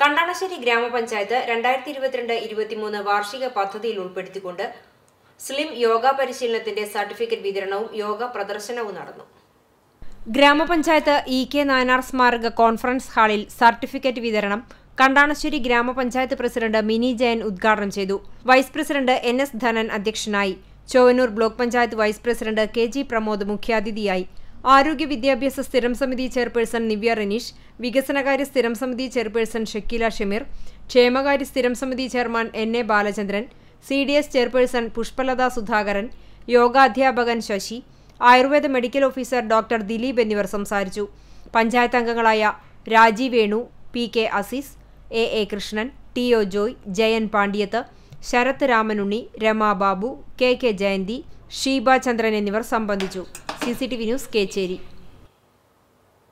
കണ്ടാണശ്ശേരി ഗ്രാമപഞ്ചായത്ത് രണ്ടായിരത്തി ഇരുപത്തിരണ്ട് ഇരുപത്തിമൂന്ന് വാർഷിക പദ്ധതിയിൽ ഉൾപ്പെടുത്തിക്കൊണ്ട് സ്ലിം യോഗ പരിശീലനത്തിന്റെ സർട്ടിഫിക്കറ്റ് വിതരണവും യോഗ പ്രദർശനവും നടന്നു ഗ്രാമപഞ്ചായത്ത് ഇ കെ നായനാർ സ്മാരക കോൺഫറൻസ് ഹാളിൽ സർട്ടിഫിക്കറ്റ് വിതരണം കണ്ടാണശ്ശേരി ഗ്രാമപഞ്ചായത്ത് പ്രസിഡന്റ് മിനി ജയൻ ഉദ്ഘാടനം ചെയ്തു vice president N S Dhanan അധ്യക്ഷനായി Chowwannur block panchayat vice president K G Pramod മുഖ്യാതിഥിയായി ആരോഗ്യ വിദ്യാഭ്യാസ സ്ഥിരം സമിതി ചെയർപേഴ്സൺ നിവ്യ റനീഷ് വികസനകാര്യ സ്ഥിരം സമിതി ചെയർപേഴ്സൺ ഷക്കീല ഷമീർ ക്ഷേമകാര്യ സ്ഥിരം സമിതി chairman N A Balachandran C D S chairperson Pushpalatha Sudhakaran യോഗാധ്യാപകൻ Sasi Ayurveda medical officer doctor Dileep എന്നിവർ സംസാരിച്ചു പഞ്ചായത്ത് അംഗങ്ങളായ Raji Venu P K Azeez A A Krishnan T O Joy Jayan Pandyath Sarath Ramanunni Rama Babu K K Jayanthi Sheeba Chandran എന്നിവർ സംബന്ധിച്ചു C C T V news Kecheri